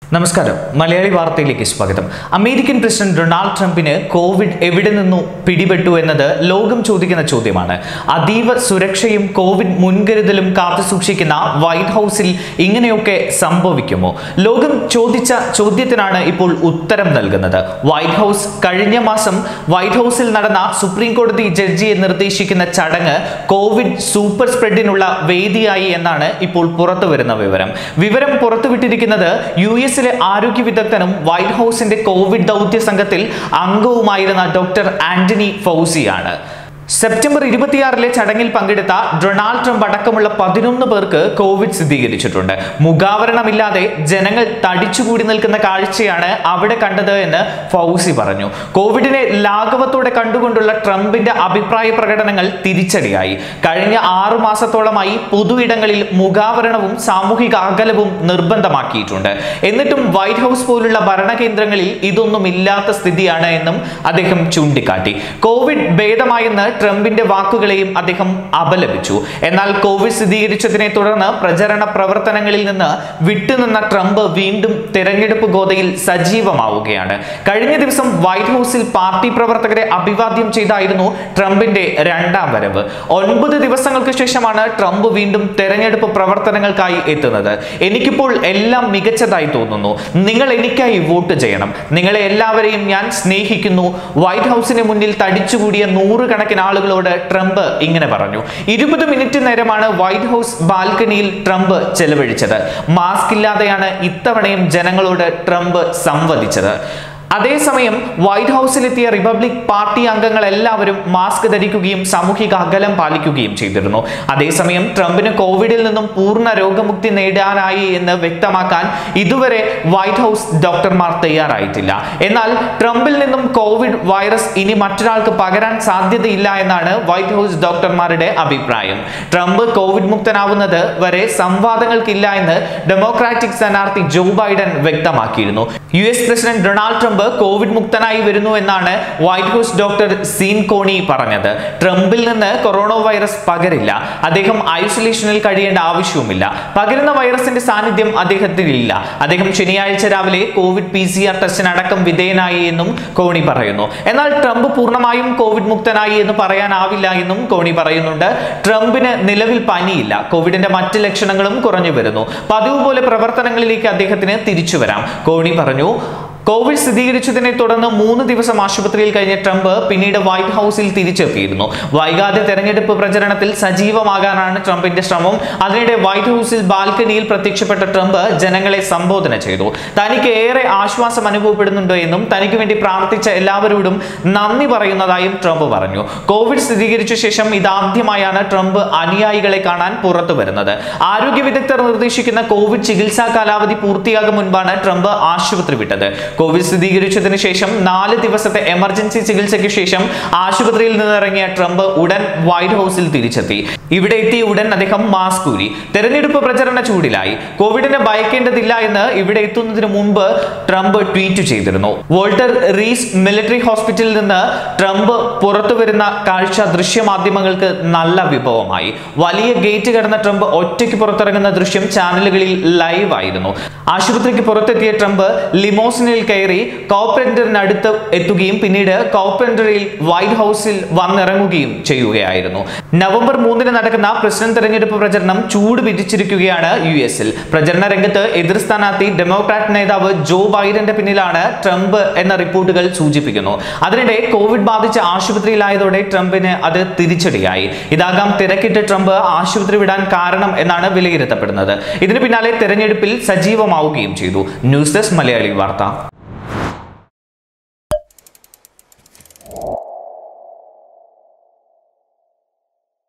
നമസ്കാരം മലയാളി വാർത്തയിലേക്ക് സ്വാഗതം അമേരിക്കൻ പ്രസിഡന്റ് ഡൊണാൾഡ് ട്രംപിന് കോവിഡ് എവിടെ നിന്നു പിടിപെട്ടു എന്നത് ലോകം ചോദിക്കുന്ന ചോദ്യമാണ് അതീവ സുരക്ഷയും കോവിഡ് മുൻകരുതലും കാത്തുസൂക്ഷിക്കുന്ന വൈറ്റ് ഹൗസിൽ ഇങ്ങനെയൊക്കെ സംഭവിക്കുമോ ലോകം ചോദിച്ച ചോദ്യത്തിനാണ് ഇപ്പോൾ ഉത്തരം നൽകുന്നത് വൈറ്റ് ഹൗസ് കഴിഞ്ഞ മാസം വൈറ്റ് ഹൗസിൽ നടന്ന സുപ്രീം കോടതി ജഡ്ജിയെ നിർദ്ദേശിക്കുന്ന ചടങ്ങ് കോവിഡ് സൂപ്പർ സ്പ്രെഡിനുള്ള വേദിയായി എന്നാണ് ഇപ്പോൾ പുറത്തു വരുന്ന വിവരം വിവരം പുറത്തുവിട്ടിരിക്കുന്നത് യു എസിലെ ആരോഗ്യ വിദഗ്ധനും വൈറ്റ് ഹൗസിന്റെ കോവിഡ് ദൗത്യ സംഘത്തിൽ അംഗവുമായിരുന്ന ഡോക്ടർ ആന്റണി ഫൗസിയാണ് സെപ്റ്റംബർ ഇരുപത്തിയാറിലെ ചടങ്ങിൽ പങ്കെടുത്ത ഡൊണാൾഡ് ട്രംപ് അടക്കമുള്ള പതിനൊന്ന് പേർക്ക് കോവിഡ് സ്ഥിരീകരിച്ചിട്ടുണ്ട് മുഖാവരണമില്ലാതെ ജനങ്ങൾ തടിച്ചുകൂടി നിൽക്കുന്ന കാഴ്ചയാണ് അവിടെ കണ്ടത് എന്ന് ഫൗസി പറഞ്ഞു കോവിഡിനെ ലാഘവത്തോടെ കണ്ടുകൊണ്ടുള്ള ട്രംപിന്റെ അഭിപ്രായ പ്രകടനങ്ങൾ തിരിച്ചടിയായി കഴിഞ്ഞ ആറു മാസത്തോളമായി പൊതുയിടങ്ങളിൽ മുഖാവരണവും സാമൂഹിക അകലവും നിർബന്ധമാക്കിയിട്ടുണ്ട് എന്നിട്ടും വൈറ്റ് ഹൗസ് പോലുള്ള ഭരണകേന്ദ്രങ്ങളിൽ ഇതൊന്നും ഇല്ലാത്ത സ്ഥിതിയാണ് എന്നും അദ്ദേഹം ചൂണ്ടിക്കാട്ടി കോവിഡ് ഭേദമായെന്ന് ട്രംപിന്റെ വാക്കുകളെയും അദ്ദേഹം അപലപിച്ചു എന്നാൽ കോവിഡ് സ്ഥിരീകരിച്ചതിനെ തുടർന്ന് പ്രചരണ പ്രവർത്തനങ്ങളിൽ നിന്ന് വിട്ടുനിന്ന ട്രംപ് വീണ്ടും തെരഞ്ഞെടുപ്പ് ഗോതയിൽ സജീവമാവുകയാണ് കഴിഞ്ഞ ദിവസം വൈറ്റ് ഹൗസിൽ പാർട്ടി പ്രവർത്തകരെ അഭിവാദ്യം ചെയ്തായിരുന്നു ട്രംപിന്റെ രണ്ടാം വരവ് ഒൻപത് ദിവസങ്ങൾക്ക് ശേഷമാണ് ട്രംപ് വീണ്ടും തെരഞ്ഞെടുപ്പ് പ്രവർത്തനങ്ങൾക്കായി എത്തുന്നത് എനിക്കിപ്പോൾ എല്ലാം മികച്ചതായി തോന്നുന്നു നിങ്ങൾ എനിക്കായി വോട്ട് ചെയ്യണം നിങ്ങളെ എല്ലാവരെയും ഞാൻ സ്നേഹിക്കുന്നു വൈറ്റ് ഹൗസിന് മുന്നിൽ തടിച്ചുകൂടിയ നൂറുകണക്കിന് ആളുകളോട് ട്രംപ് ഇങ്ങനെ പറഞ്ഞു ഇരുപത് മിനിറ്റ് നേരമാണ് വൈറ്റ് ഹൗസ് ബാൽക്കണിയിൽ ട്രംപ് ചെലവഴിച്ചത് മാസ്ക് ഇല്ലാതെയാണ് ഇത്തവണയും ജനങ്ങളോട് ട്രംപ് സംവദിച്ചത് അതേസമയം വൈറ്റ് ഹൗസിലെത്തിയ റിപ്പബ്ലിക് പാർട്ടി അംഗങ്ങൾ എല്ലാവരും മാസ്ക് ധരിക്കുകയും സാമൂഹിക അകലം പാലിക്കുകയും ചെയ്തിരുന്നു അതേസമയം ട്രംപിന് കോവിഡിൽ നിന്നും പൂർണ്ണ രോഗമുക്തി നേടാനായി എന്ന് വ്യക്തമാക്കാൻ ഇതുവരെ വൈറ്റ് ഹൗസ് ഡോക്ടർമാർ തയ്യാറായിട്ടില്ല എന്നാൽ ട്രംപിൽ നിന്നും കോവിഡ് വൈറസ് ഇനി മറ്റൊരാൾക്ക് പകരാൻ സാധ്യതയില്ല എന്നാണ് വൈറ്റ് ഹൗസ് ഡോക്ടർമാരുടെ അഭിപ്രായം ട്രംപ് കോവിഡ് മുക്തനാവുന്നത് വരെ സംവാദങ്ങൾക്കില്ല എന്ന് ഡെമോക്രാറ്റിക് സ്ഥാനാർത്ഥി ജോ ബൈഡൻ വ്യക്തമാക്കിയിരുന്നു U S president Donald Trump Covid മുക്തനായി വരുന്നു എന്നാണ് വൈറ്റ് ഹൗസ് ഡോക്ടർ സീൻ കോണി പറഞ്ഞത് ട്രംപിൽ നിന്ന് കൊറോണ വൈറസ് പകരില്ല അദ്ദേഹം ഐസൊലേഷനിൽ കഴിയേണ്ട ആവശ്യവുമില്ല പകരുന്ന വൈറസിന്റെ സാന്നിധ്യം അദ്ദേഹത്തിനില്ല അദ്ദേഹം ശനിയാഴ്ച രാവിലെ കോവിഡ് പി സി ആർ ടെസ്റ്റിനടക്കം വിധേയനായി എന്നും കോണി പറയുന്നു എന്നാൽ ട്രംപ് പൂർണ്ണമായും കോവിഡ് മുക്തനായി എന്ന് പറയാനാവില്ല എന്നും കോണി പറയുന്നുണ്ട് ട്രംപിന് നിലവിൽ പനിയില്ല കോവിഡിന്റെ മറ്റ് ലക്ഷണങ്ങളും കുറഞ്ഞു വരുന്നു പതിവ് പോലെ പ്രവർത്തനങ്ങളിലേക്ക് അദ്ദേഹത്തിന് തിരിച്ചു വരാം കോണി പറഞ്ഞു കോവിഡ് സ്ഥിരീകരിച്ചതിനെ തുടർന്ന് മൂന്ന് ദിവസം ആശുപത്രിയിൽ കഴിഞ്ഞ ട്രംപ് പിന്നീട് വൈറ്റ് ഹൗസിൽ തിരിച്ചെത്തിയിരുന്നു വൈകാതെ തെരഞ്ഞെടുപ്പ് പ്രചരണത്തിൽ സജീവമാകാനാണ് ട്രംപിന്റെ ശ്രമം അതിനിടെ വൈറ്റ് ഹൗസിൽ ബാൽക്കണിയിൽ പ്രത്യക്ഷപ്പെട്ട ട്രംപ് ജനങ്ങളെ സംബോധന ചെയ്തു തനിക്ക് ഏറെ ആശ്വാസം അനുഭവപ്പെടുന്നുണ്ട് എന്നും തനിക്ക് വേണ്ടി പ്രാർത്ഥിച്ച എല്ലാവരോടും നന്ദി പറയുന്നതായും ട്രംപ് പറഞ്ഞു കോവിഡ് സ്ഥിരീകരിച്ച ശേഷം ഇതാദ്യമായാണ് ട്രംപ് അനുയായികളെ കാണാൻ പുറത്തു വരുന്നത് ആരോഗ്യ വിദഗ്ധർ നിർദ്ദേശിക്കുന്ന കോവിഡ് ചികിത്സാ കാലാവധി പൂർത്തിയാകും മുൻപാണ് ട്രംപ് ആശുപത്രി വിട്ടത് കോവിഡ് സ്ഥിരീകരിച്ചതിന് ശേഷം നാല് ദിവസത്തെ എമർജൻസി ചികിത്സയ്ക്ക് ശേഷം ആശുപത്രിയിൽ നിന്നിറങ്ങിയ ട്രംപ് ഉടൻ വൈറ്റ് ഹൗസിൽ തിരിച്ചെത്തി ഇവിടെ എത്തിയ ഉടൻ അദ്ദേഹം മാസ്ക് ഊരി തെരഞ്ഞെടുപ്പ് പ്രചരണ ചൂടിലായി കോവിഡിനെ ഭയക്കേണ്ടതില്ല എന്ന് ഇവിടെ എത്തുന്നതിന് മുമ്പ് ട്രംപ് ട്വീറ്റ് ചെയ്തിരുന്നു വോൾട്ടർ റീസ് മിലിറ്ററി ഹോസ്പിറ്റലിൽ നിന്ന് ട്രംപ് പുറത്തു വരുന്ന കാഴ്ച ദൃശ്യമാധ്യമങ്ങൾക്ക് നല്ല വിഭവമായി വലിയ ഗേറ്റ് കടന്ന ട്രംപ് ഒറ്റയ്ക്ക് പുറത്തിറങ്ങുന്ന ദൃശ്യം ചാനലുകളിൽ ലൈവ് ആയിരുന്നു ആശുപത്രിക്ക് പുറത്തെത്തിയ ട്രംപ് ലിമോസിനിൽ കയറി കോപ്പറേറ്ററിനടുത്ത് എത്തുകയും പിന്നീട് കോപ്പറേറ്ററിൽ വൈറ്റ് ഹൗസിൽ വന്നിറങ്ങുകയും ചെയ്യുകയായിരുന്നു നവംബർ മൂന്നിന് നടക്കുന്ന പ്രസിഡന്റ് തെരഞ്ഞെടുപ്പ് പ്രചരണം ചൂട് പിടിച്ചിരിക്കുകയാണ് യു എസിൽ പ്രചരണ രംഗത്ത് എതിർ സ്ഥാനാർത്ഥി ഡെമോക്രാറ്റ് നേതാവ് ജോ ബൈഡന്റെ പിന്നിലാണ് ട്രംപ് എന്ന റിപ്പോർട്ടുകൾ സൂചിപ്പിക്കുന്നു അതിനിടെ കോവിഡ് ബാധിച്ച് ആശുപത്രിയിലായതോടെ ട്രംപിന് അത് തിരിച്ചടിയായി ഇതാകാം തിരക്കിട്ട് ട്രംപ് ആശുപത്രി വിടാൻ കാരണം എന്നാണ് വിലയിരുത്തപ്പെടുന്നത് ഇതിന് പിന്നാലെ തെരഞ്ഞെടുപ്പിൽ സജീവമാവുകയും ചെയ്തു ന്യൂസ് ഡെസ്ക് മലയാളി വാർത്ത